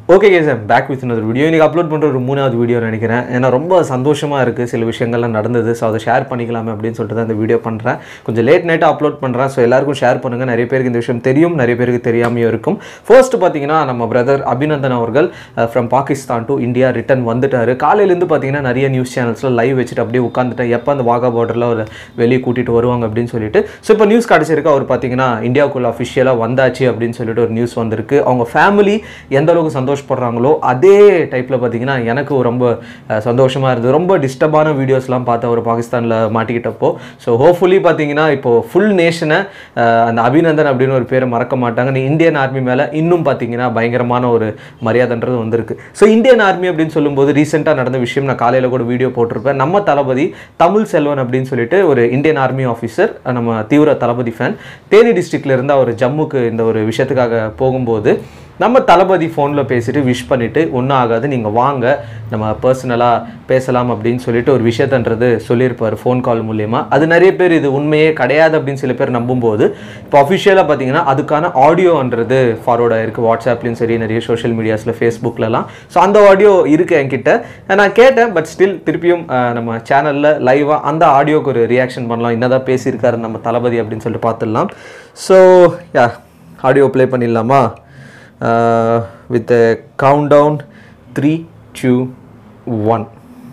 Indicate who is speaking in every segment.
Speaker 1: Okay guys I'm back with another video இன்றைக்கி upload பண்ணுற ஒரு மூணாவது வீடியோ நினைக்கிறேன் ஏன்னா ரொம்ப சந்தோஷமாக இருக்குது சில விஷயங்கள்லாம் நடந்தது ஸோ அதை ஷேர் பண்ணிக்கலாமே அப்படின்னு சொல்லிட்டு தான் இந்த வீடியோ பண்ணுறேன் கொஞ்சம் லேட் நைட்டாக அப்லோட் பண்ணுறேன் ஸோ எல்லாருக்கும் ஷேர் பண்ணுங்கள் நிறைய பேருக்கு இந்த விஷயம் தெரியும் நிறைய பேருக்கு தெரியாமையும் இருக்கும் ஃபர்ஸ்ட் பார்த்தீங்கன்னா நம்ம பிரதர் அபிநந்தன் அவர்கள் from Pakistan to India return வந்துட்டார் காலையிலேருந்து பார்த்தீங்கன்னா நிறைய நியூஸ் சேனல்ஸில் லைவ் வச்சுட்டு அப்படியே உட்காந்துட்டேன் எப்போ அந்த வாகா பார்டரில் ஒரு வெளியே கூட்டிகிட்டு வருவாங்க அப்படின்னு சொல்லிட்டு ஸோ இப்போ நியூஸ் கிடச்சிருக்கு அவர் பார்த்தீங்கன்னா இந்தியாவுக்குள்ள அஃபிஷியலாக வந்தாச்சு அப்படின்னு சொல்லிட்டு ஒரு நியூஸ் வந்திருக்கு அவங்க ஃபேமிலி எந்த அளவுக்கு சந்தோஷப்படுறாங்களோ அதே டைப்பில் பார்த்தீங்கன்னா எனக்கு ரொம்ப அஹ், சந்தோஷமா இருந்தது ரொம்ப டிஸ்டர்பான வீடியோஸ்லாம் பார்த்தேன் அவர் பாகிஸ்தானில் மாட்டிக்கிட்டப்போ ஸோ ஹோப்ஃபுல்லி பார்த்தீங்கன்னா இப்போ ஃபுல் நேஷனை அந்த அபிநந்தன் அப்படின்னு ஒரு பேரை மறக்க மாட்டாங்க இந்த இந்தியன் ஆர்மி மேலே இன்னும் பார்த்தீங்கன்னா பயங்கரமான ஒரு மரியாதைன்றது வந்திருக்கு ஸோ இந்தியன் ஆர்மி அப்படின்னு சொல்லும்போது ரீசெண்டாக நடந்த விஷயம் நான் காலையில் கூட வீடியோ போட்டிருப்பேன் நம்ம தளபதி தமிழ் செல்வன் அப்படின்னு சொல்லிட்டு ஒரு இந்தியன் ஆர்மி ஆஃபீஸர் நம்ம தீவிர தளபதி ஃபேன் தேனி டிஸ்ட்ரிக்ட்ல இருந்து அவர் ஜம்முக்கு இந்த ஒரு விஷயத்துக்காக போகும்போது நம்ம தளபதி ஃபோனில் பேசிட்டு விஷ் பண்ணிவிட்டு ஒன்றும் ஆகாது நீங்கள் வாங்க நம்ம பர்சனலாக பேசலாம் அப்படின்னு சொல்லிட்டு ஒரு விஷயத்தன்றது சொல்லியிருப்பார் ஃபோன் கால் மூலயமா அது நிறைய பேர் இது உண்மையே கிடையாது அப்படின்னு சில பேர் நம்பும்போது இப்போ அஃபிஷியலாக பார்த்தீங்கன்னா அதுக்கான ஆடியோன்றது ஃபார்வர்ட் ஆயிருக்கு வாட்ஸ்அப்லேயும் சரி நிறைய சோஷியல் மீடியாஸில் ஃபேஸ்புக்லலாம் ஸோ அந்த ஆடியோ இருக்குது என்கிட்ட நான் கேட்டேன் பட் ஸ்டில் திருப்பியும் அஹ், நம்ம சேனலில் லைவாக அந்த ஆடியோக்கு ஒரு ரியாக்ஷன் பண்ணலாம் என்னதான் பேசியிருக்காரு நம்ம தளபதி அப்படின்னு சொல்லிட்டு பார்த்துடலாம் ஸோ யா ஆடியோ ப்ளே பண்ணிடலாமா uh, with a countdown three, two, one.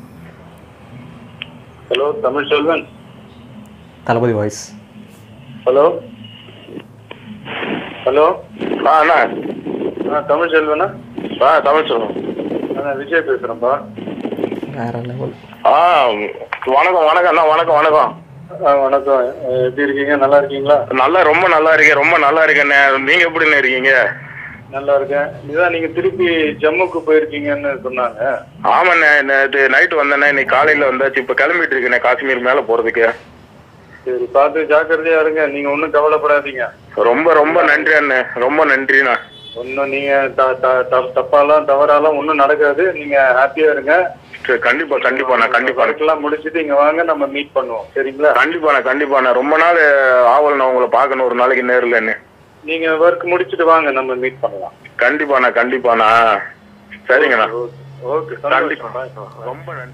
Speaker 2: Hello Tamil Selvan
Speaker 1: Thalapathy voice
Speaker 2: hello hello ஆ அண்ணா ஆ தமிழ் செல்வனா ஆ தமிழ் செல்வன் நான் விஜய் பேசுகிறேன்ப்பா
Speaker 1: வேற லெவல்
Speaker 2: ஆ வணக்கம் வணக்கம் அண்ணா வணக்கம் வணக்கம் ஆ வணக்கம் அஹ், எப்படி இருக்கீங்க நல்லா இருக்கீங்களா நல்லா ரொம்ப நல்லா இருக்கேன் ரொம்ப நல்லா இருக்கேண்ணே நீங்க எப்படிண்ணே இருக்கீங்க நல்லா இருக்கேன் இதான் நீங்க திருப்பி ஜம்முக்கு போயிருக்கீங்கன்னு சொன்னாங்க ஆமாண்ணே நேற்று நைட்டு வந்தேண்ணே இன்னைக்கு காலையில வந்தாச்சு இப்போ கிளம்பிட்டு இருக்கேண்ணே காஷ்மீர் மேலே போறதுக்கு சரி பார்த்து ஜாக்கிரதையா இருங்க நீங்க ஒன்றும் கவலைப்படாதீங்க ரொம்ப ரொம்ப நன்றி அண்ணே ரொம்ப நன்றிண்ணா ஒன்றும் நீங்க த- த- த- தப்பாலாம் தவறாலாம் ஒன்றும் நடக்காது நீங்க ஹாப்பியா இருங்க கண்டிப்பா கண்டிப்பாண்ணா கண்டிப்பா எல்லாம் முடிச்சுட்டு இங்க வாங்க நம்ம மீட் பண்ணுவோம் சரிங்களா கண்டிப்பாண்ணா கண்டிப்பாண்ணா ரொம்ப நாள் ஆவல் நான் உங்களை பார்க்கணும் ஒரு நாளைக்கு நேரில் நீங்க ஒர்க் முடிச்சுட்டு வாங்க நம்ம மீட் பண்ணலாம் கண்டிப்பாண்ணா கண்டிப்பாண்ணா சரிங்கண்ணா ஓகே கண்டிப்பா ரொம்ப நன்றி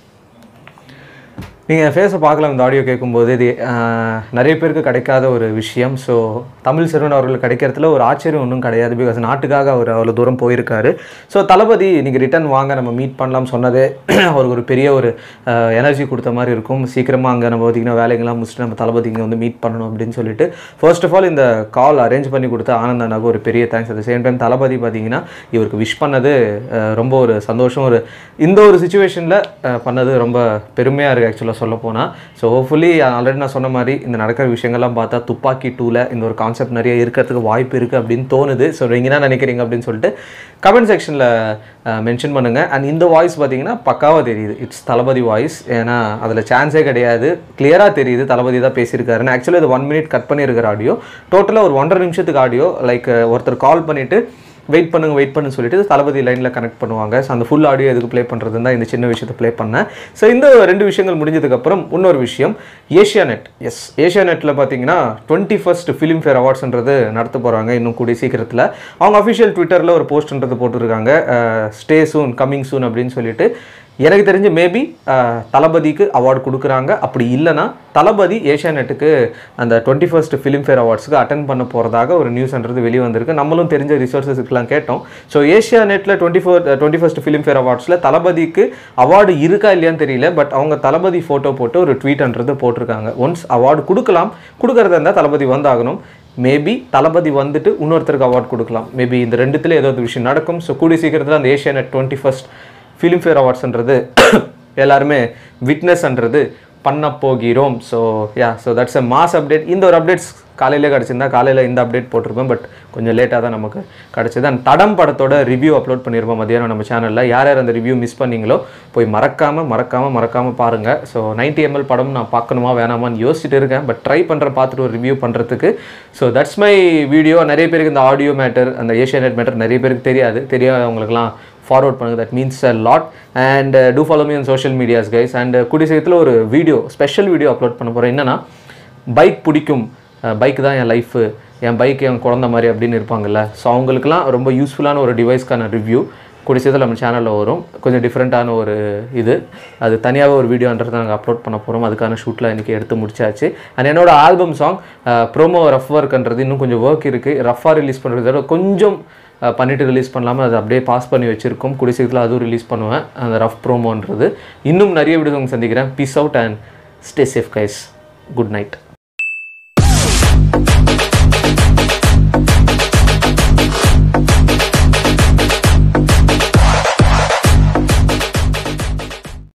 Speaker 1: நீங்கள் ஃபேஸை பார்க்கலாம் இந்த ஆடியோ கேட்கும்போது இது ஆஹ், நிறைய பேருக்கு கிடைக்காத ஒரு விஷயம் ஸோ தமிழ் செல்வன் அவர்களுக்கு கிடைக்கிறதுல ஒரு ஆச்சரியம் ஒன்றும் கிடையாது பிகாஸ் நாட்டுக்காக அவர் அவ்வளோ தூரம் போயிருக்காரு ஸோ தளபதி நீங்கள் ரிட்டர்ன் வாங்க நம்ம மீட் பண்ணலாம் சொன்னதே அவருக்கு ஒரு பெரிய ஒரு எனர்ஜி கொடுத்த மாதிரி இருக்கும் சீக்கிரமாக அங்கே நம்ம பார்த்திங்கன்னா வேலைங்கெல்லாம் முடிச்சுட்டு நம்ம தளபதி இங்கே வந்து மீட் பண்ணணும் அப்படின்னு சொல்லிட்டு ஃபர்ஸ்ட் ஆஃப் ஆல் இந்த கால் அரேஞ்ச் பண்ணி கொடுத்த ஆனந்த் அண்ணாக்கு ஒரு பெரிய thanks at same time Thalapathy பார்த்தீங்கன்னா இவருக்கு விஷ் பண்ணது அஹ், ரொம்ப ஒரு சந்தோஷம் ஒரு இந்த ஒரு சுச்சுவேஷனில் பண்ணது ரொம்ப பெருமையாக இருக்குது ஆக்சுவலாக சொல்ல போனால் ஸோ ஹோப்ஃபுல்லி ஆல்ரெடி நான் சொன்ன மாதிரி இந்த நடக்கிற விஷயங்கள்லாம் பார்த்தா துப்பாக்கி டூவில் இந்த ஒரு கான்செப்ட் நிறைய இருக்கிறதுக்கு வாய்ப்பு இருக்குது அப்படின்னு தோணுது ஸோ நீங்கள் என்ன நினைக்கிறீங்க அப்படின்னு சொல்லிட்டு கமெண்ட் செக்ஷனில் மென்ஷன் பண்ணுங்கள் அண்ட் இந்த வாய்ஸ் பார்த்தீங்கன்னா பக்காவாக தெரியுது இட்ஸ் தளபதி வாய்ஸ் ஏன்னா அதில் சான்ஸே கிடையாது கிளியராக தெரியுது தளபதி தான் பேசியிருக்காருன்னு ஆக்சுவலி இது ஒன் மினிட் கட் பண்ணியிருக்கிற ஆடியோ டோட்டலாக ஒரு ஒன்றரை நிமிஷத்துக்கு ஆடியோ லைக் ஒருத்தர் கால் பண்ணிவிட்டு வெயிட் பண்ணுங்க வெயிட் பண்ணுன்னு சொல்லிட்டு தளபதி லைனில் கனெக்ட் பண்ணுவாங்க ஸோ அந்த ஃபுல் ஆடியோ எதுக்கு ப்ளே பண்ணுறதுன்னு தான் இந்த சின்ன விஷயத்தை ப்ளே பண்ணேன் ஸோ இந்த ரெண்டு விஷயங்கள் முடிஞ்சதுக்கப்புறம் இன்னொரு விஷயம் ஏஷியா நெட் எஸ் ஏஷியா நெட்டில் பார்த்தீங்கன்னா டுவெண்ட்டி ஃபஸ்ட் ஃபிலிம்ஃபேர் அவார்ட்ஸ்ன்றது நடத்த போகிறாங்க இன்னும் கூடிய சீக்கிரத்தில் அவங்க அஃபிஷியல் ட்விட்டரில் ஒரு போஸ்ட்ன்றது போட்டிருக்காங்க ஸ்டே சூன் கம்மிங் சூன் அப்படின்னு சொல்லிட்டு எனக்கு தெரிஞ்சு மேபி தளபதிக்கு அவார்டு கொடுக்குறாங்க அப்படி இல்லைன்னா தளபதி ஏஷியா நெட்டுக்கு அந்த டுவெண்ட்டி ஃபர்ஸ்ட் ஃபிலிம்ஃபேர் அவார்ட்ஸுக்கு அட்டன் பண்ண போகிறதாக ஒரு நியூஸ்ன்றது வெளியே வந்திருக்கு நம்மளும் தெரிஞ்ச ரிசோர்ஸஸ்க்குலாம் கேட்டோம் ஸோ ஏஷியா நெட்டில் twenty four twenty first Filmfare அவார்ட்ஸில் தளபதிக்கு அவார்டு இருக்கா இல்லையான்னு தெரியல பட் அவங்க தளபதி ஃபோட்டோ போட்டு ஒரு ட்வீட்ன்றது போட்டிருக்காங்க ஒன்ஸ் அவார்டு கொடுக்கலாம் கொடுக்கறதா இருந்தால் தளபதி வந்தாகணும் மேபி தளபதி வந்துட்டு இன்னொருத்தருக்கு அவார்ட் கொடுக்கலாம் மேபி இந்த ரெண்டுத்துல ஏதோ ஒரு விஷயம் நடக்கும் ஸோ கூடிய சீக்கிரத்தில் அந்த Asia net twenty first Filmfare அவார்ட்ஸ்ன்றது எல்லாருமே விட்னஸ்ன்றது பண்ண போகிறோம் so ya so that's a mass update இந்த ஒரு அப்டேட்ஸ் காலையிலே கிடச்சிருந்தா காலையில் இந்த அப்டேட் போட்டிருப்பேன் பட் கொஞ்சம் லேட்டாக தான் நமக்கு கிடச்சிது அண்ட் தடம் படத்தோட ரிவ்யூ அப்லோட் பண்ணியிருப்போம் மதியானம் நம்ம சேனலில் யார் யார் அந்த ரிவ்யூ மிஸ் பண்ணீங்களோ போய் மறக்காமல் மறக்காமல் மறக்காமல் பாருங்கள் ஸோ 90 எம்எல் படம் நான் பார்க்கணுமா வேணாமான்னு யோசிச்சுட்டு இருக்கேன் பட் ட்ரை பண்ணுற பார்த்துட்டு ஒரு ரிவ்யூ பண்ணுறதுக்கு ஸோ தட்ஸ் மை வீடியோ நிறைய பேருக்கு இந்த ஆடியோ மேட்டர் அந்த ஏஷியா மேட்டர் நிறைய பேருக்கு தெரியாது தெரியாதவங்களுக்குலாம் ஃபார்வர்ட் பண்ணுங்க that means a lot and do follow me on social medias guys and கூடிய சீக்கிரத்தில் ஒரு வீடியோ ஸ்பெஷல் வீடியோ அப்லோட் பண்ண போகிறேன் என்னன்னா பைக் பிடிக்கும் பைக் தான் என் லைஃபு என் பைக் என் குழந்த மாதிரி அப்படின்னு இருப்பாங்கல்ல ஸோ அவங்களுக்குலாம் ரொம்ப யூஸ்ஃபுல்லான ஒரு டிவைஸ்க்கான ரிவ்யூ கூடிய சீக்கிரம் நம்ம சேனலில் வரும் கொஞ்சம் டிஃப்ரெண்ட்டான ஒரு இது அது தனியாகவே ஒரு வீடியோன்றதை நாங்கள் அப்லோட் பண்ண போகிறோம் அதுக்கான ஷூட்டில் இன்றைக்கி எடுத்து முடிச்சாச்சு அண்ட் என்னோட ஆல்பம் சாங் ப்ரோமோ ரஃப் ஒர்க்ன்றது இன்னும் கொஞ்சம் ஒர்க் இருக்குது ரஃபாக ரிலீஸ் பண்ணுறத கொஞ்சம் அஹ், பண்ணிட்டு ரிலீஸ் பண்ணலாமல் அதை அப்படியே பாஸ் பண்ணி வச்சுருக்கோம் கூடிய சீக்கிரத்தில் அதுவும் ரிலீஸ் பண்ணுவேன் அந்த ரஃப் ப்ரோமோன்றது இன்னும் நிறைய வீடியோ சந்திக்கிறேன் peace out and stay safe guys good night